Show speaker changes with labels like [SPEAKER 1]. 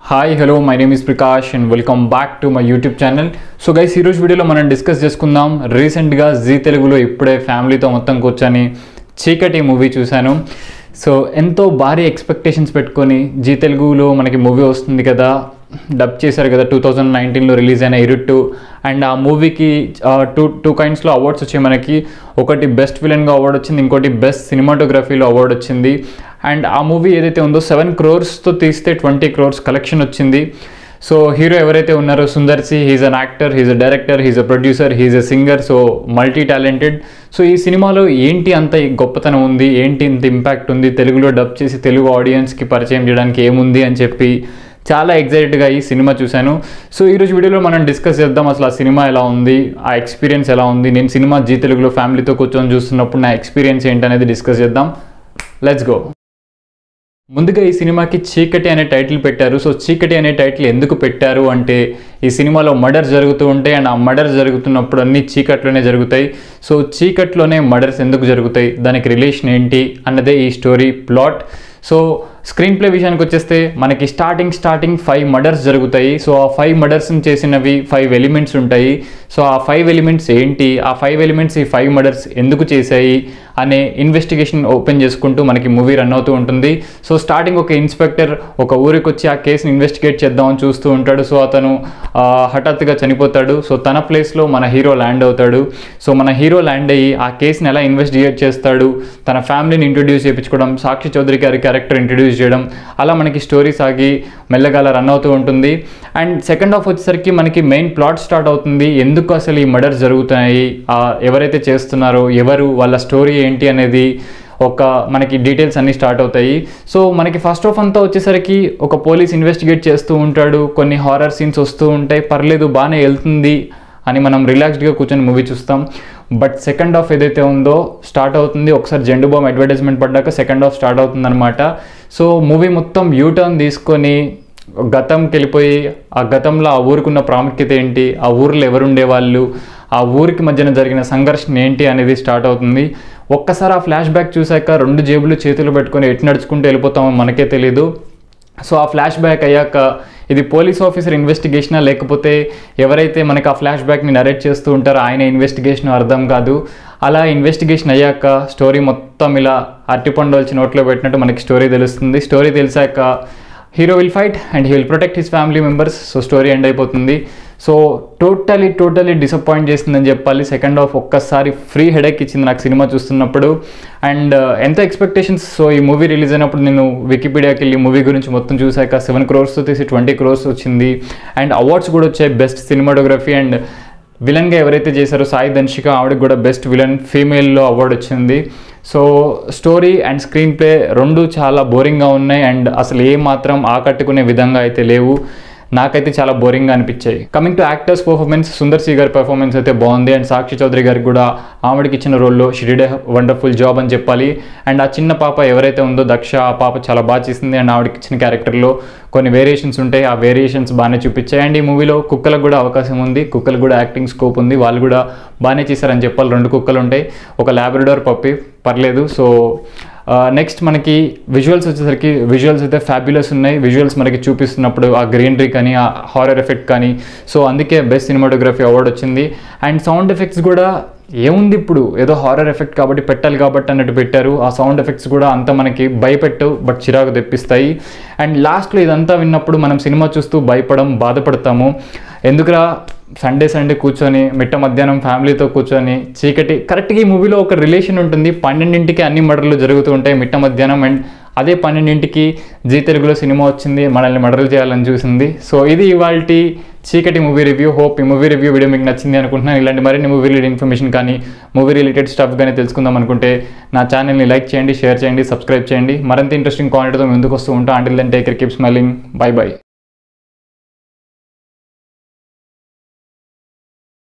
[SPEAKER 1] hi hello my name is Prakash and welcome back to my YouTube channel so guys ఈరోజు వీడియోలో మనం discuss చేసుకుందాం రీసెంట్గా జీ తెలుగులో ఇప్పుడే ఫ్యామిలీతో మొత్తం కూర్చొని చీకటి మూవీ చూశాను సో ఎంతో భారీ ఎక్స్పెక్టేషన్స్ పెట్టుకొని జీ తెలుగులో మనకి మూవీ వస్తుంది కదా డబ్ చేశారు కదా టూ థౌజండ్ నైన్టీన్లో రిలీజ్ అయిన ఇరుట్టు అండ్ ఆ మూవీకి టూ టూ కైండ్స్లో అవార్డ్స్ వచ్చాయి మనకి ఒకటి బెస్ట్ విలన్గా అవార్డు వచ్చింది ఇంకోటి బెస్ట్ సినిమాటోగ్రఫీలో అవార్డు వచ్చింది అండ్ ఆ మూవీ ఏదైతే ఉందో సెవెన్ క్రోర్స్తో తీస్తే ట్వంటీ క్రోర్స్ కలెక్షన్ వచ్చింది సో హీరో ఎవరైతే ఉన్నారో Sundar C he's an actor he's a director he's a producer he's a singer so multi talented so ఈ సినిమాలో ఏంటి అంత గొప్పతనం ఉంది ఏంటి ఇంత ఇంపాక్ట్ ఉంది తెలుగులో డబ్ చేసి తెలుగు ఆడియన్స్కి పరిచయం చేయడానికి ఏముంది అని చెప్పి చాలా ఎగ్జైటెడ్గా ఈ సినిమా చూశాను సో ఈరోజు వీడియోలో మనం డిస్కస్ చేద్దాం అసలు ఆ సినిమా ఎలా ఉంది ఆ ఎక్స్పీరియన్స్ ఎలా ఉంది నేను సినిమా జీ తెలుగులో ఫ్యామిలీతో కూర్చొని చూస్తున్నప్పుడు నా ఎక్స్పీరియన్స్ ఏంటనేది డిస్కస్ చేద్దాం లెట్స్ గో ముందుగా ఈ సినిమాకి చీకటి అనే టైటిల్ పెట్టారు సో చీకటి అనే టైటిల్ ఎందుకు పెట్టారు అంటే ఈ సినిమాలో మర్డర్ జరుగుతూ ఉంటే అండ్ ఆ మర్డర్ జరుగుతున్నప్పుడు అన్ని చీకట్లోనే జరుగుతాయి సో చీకట్లోనే మర్డర్స్ ఎందుకు జరుగుతాయి దానికి రిలేషన్ ఏంటి అన్నదే ఈ story plot so screen play విషయానికి వచ్చేస్తే మనకి స్టార్టింగ్ స్టార్టింగ్ ఫైవ్ మర్డర్స్ జరుగుతాయి సో ఆ ఫైవ్ మర్డర్స్ని చేసినవి ఫైవ్ ఎలిమెంట్స్ ఉంటాయి సో ఆ ఫైవ్ ఎలిమెంట్స్ ఏంటి ఆ ఫైవ్ ఎలిమెంట్స్ ఈ ఫైవ్ మర్డర్స్ ఎందుకు చేశాయి అనే ఇన్వెస్టిగేషన్ ఓపెన్ చేసుకుంటూ మనకి మూవీ రన్ అవుతూ ఉంటుంది సో స్టార్టింగ్ ఒక ఇన్స్పెక్టర్ ఒక ఊరికి వచ్చి ఆ కేసుని ఇన్వెస్టిగేట్ చేద్దామని చూస్తూ ఉంటాడు సో అతను ఆ, హఠాత్తుగా చనిపోతాడు సో తన ప్లేస్లో మన హీరో ల్యాండ్ అవుతాడు సో మన హీరో ల్యాండ్ అయ్యి ఆ కేసుని ఎలా ఇన్వెస్టిగేట్ చేస్తాడు తన ఫ్యామిలీని ఇంట్రొడ్యూస్ చేయించుకోవడం సాక్షి చౌదరి గారి క్యారెక్టర్ ఇంట్రొడ్యూస్ చేయడం అలా మనకి స్టోరీ సాగి మెల్లగా అలా రన్ అవుతూ ఉంటుంది అండ్ సెకండ్ హాఫ్ వచ్చేసరికి మనకి మెయిన్ ప్లాట్ స్టార్ట్ అవుతుంది ఎందుకు అసలు ఈ మర్డర్స్ జరుగుతున్నాయి ఆ, ఎవరైతే చేస్తున్నారో ఎవరు వాళ్ళ స్టోరీ ఏంటి అనేది ఒక మనకి డీటెయిల్స్ అన్నీ స్టార్ట్ అవుతాయి సో మనకి ఫస్ట్ ఆఫ్ అంతా వచ్చేసరికి ఒక పోలీస్ ఇన్వెస్టిగేట్ చేస్తూ ఉంటాడు కొన్ని హారర్ సీన్స్ వస్తూ ఉంటాయి పర్లేదు బాగానే వెళ్తుంది అని మనం రిలాక్స్డ్గా కూర్చొని మూవీ చూస్తాం బట్ సెకండ్ హాఫ్ ఏదైతే ఉందో స్టార్ట్ అవుతుంది ఒకసారి జెండు బామ్ అడ్వర్టైజ్మెంట్ పడ్డాక సెకండ్ హాఫ్ స్టార్ట్ అవుతుంది అనమాట సో మూవీ మొత్తం యూటర్న్ తీసుకొని గతంకి వెళ్ళిపోయి ఆ గతంలో ఆ ఊరికున్న ప్రాముఖ్యత ఏంటి ఆ ఊరిలో ఎవరుండే వాళ్ళు ఆ ఊరికి మధ్యన జరిగిన సంఘర్షణ ఏంటి అనేది స్టార్ట్ అవుతుంది ఒక్కసారి ఆ ఫ్లాష్ బ్యాక్ చూశాక రెండు జేబులు చేతులు పెట్టుకొని ఎటు నడుచుకుంటూ వెళ్ళిపోతామో మనకే తెలీదు సో ఆ ఫ్లాష్ బ్యాక్ అయ్యాక ఇది పోలీస్ ఆఫీసర్ ఇన్వెస్టిగేషనా లేకపోతే ఎవరైతే మనకి ఆ ఫ్లాష్ బ్యాక్ని నరేట్ చేస్తూ ఉంటారో ఆయన ఇన్వెస్టిగేషన్ అర్థం కాదు అలా ఇన్వెస్టిగేషన్ అయ్యాక స్టోరీ మొత్తం ఇలా అరటిపండు వచ్చి నోట్లో పెట్టినట్టు మనకి స్టోరీ తెలుస్తుంది స్టోరీ తెలిసాక hero will fight and he will protect his family members so story end అయిపోతుంది సో టోటలీ టోటలీ డిసప్పాయింట్ చేసిందని చెప్పాలి సెకండ్ హాఫ్ ఒక్కసారి ఫ్రీ హెడేక్ ఇచ్చింది నాకు సినిమా చూస్తున్నప్పుడు అండ్ ఎంత ఎక్స్పెక్టేషన్స్ సో ఈ మూవీ రిలీజ్ అయినప్పుడు నేను వికీపీడియాకి వెళ్ళి మూవీ గురించి మొత్తం చూశాక సెవెన్ క్రోర్స్తో తీసి ట్వంటీ క్రోర్స్ వచ్చింది అండ్ అవార్డ్స్ కూడా వచ్చాయి బెస్ట్ సినిమాటోగ్రఫీ అండ్ విలన్గా ఎవరైతే చేశారో సాయి ధన్షిక ఆవిడకి కూడా బెస్ట్ విలన్ ఫీమేల్లో అవార్డు వచ్చింది so story and screen play రెండు చాలా బోరింగ్గా ఉన్నాయి అండ్ అసలు ఏ మాత్రం ఆకట్టుకునే విధంగా అయితే లేవు నాకైతే చాలా బోరింగ్గా అనిపించాయి coming to actors performance Sundar C గారి పర్ఫార్మెన్స్ అయితే బాగుంది అండ్ సాక్షి చౌదరి గారికి కూడా ఆవిడకి ఇచ్చిన రోల్లో షిడిడే వండర్ఫుల్ జాబ్ అని చెప్పాలి అండ్ ఆ చిన్న పాప ఎవరైతే ఉందో దక్ష ఆ పాప చాలా బాగా చేసింది అండ్ ఆవిడకి ఇచ్చిన క్యారెక్టర్లో కొన్ని వేరియేషన్స్ ఉంటాయి ఆ వేరియేషన్స్ బాగానే చూపించాయి అండ్ ఈ మూవీలో కుక్కలకు కూడా అవకాశం ఉంది కుక్కలకు కూడా యాక్టింగ్ స్కోప్ ఉంది వాళ్ళు కూడా బాగానే చేశారని చెప్పాలి రెండు కుక్కలు ఉంటాయి ఒక ల్యాబ్రడోర్ పప్పి పర్లేదు సో నెక్స్ట్ మనకి విజువల్స్ వచ్చేసరికి విజువల్స్ అయితే ఫ్యాబ్యులస్ ఉన్నాయి విజువల్స్ మనకి చూపిస్తున్నప్పుడు ఆ గ్రీనరీ కానీ ఆ హారర్ ఎఫెక్ట్ కానీ సో అందుకే బెస్ట్ సినిమాటోగ్రఫీ అవార్డు వచ్చింది అండ్ సౌండ్ ఎఫెక్ట్స్ కూడా ఏముంది ఇప్పుడు ఏదో హారర్ ఎఫెక్ట్ కాబట్టి పెట్టాలి కాబట్టి అన్నట్టు పెట్టారు ఆ సౌండ్ ఎఫెక్ట్స్ కూడా అంత మనకి భయపెట్టు బట్ చిరాకు తెప్పిస్తాయి అండ్ లాస్ట్లో ఇదంతా విన్నప్పుడు మనం సినిమా చూస్తూ భయపడం బాధపడతాము ఎందుకురా సండే సండే కూర్చొని మిట్ట మధ్యాహ్నం ఫ్యామిలీతో కూర్చొని చీకటి కరెక్ట్గా ఈ మూవీలో ఒక రిలేషన్ ఉంటుంది పన్నెండింటికి అన్ని మర్డర్లు జరుగుతూ ఉంటాయి మిట్ట మధ్యాహ్నం అండ్ అదే పన్నెండింటికి జీ తెలుగులో సినిమా వచ్చింది మనల్ని మర్డర్లు చేయాలని చూసింది సో ఇది ఇవాళ చీకటి మూవీ రివ్యూ హోప్ ఈ మూవీ రివ్యూ వీడియో మీకు నచ్చింది అనుకుంటున్నాను ఇలాంటి మరిన్ని మూవీ రిలేటెడ్ ఇన్ఫర్మేషన్ కానీ మూవీ రిలేటెడ్ స్టఫ్ కానీ తెలుసుకుందాం అనుకుంటే నా ఛానల్ని లైక్ చేయండి షేర్ చేయండి సబ్స్క్రైబ్ చేయండి మరింత ఇంట్రెస్టింగ్ కాంటెంట్తో ముందుకు వస్తూ ఉంటాం until then take care keep smiling bye by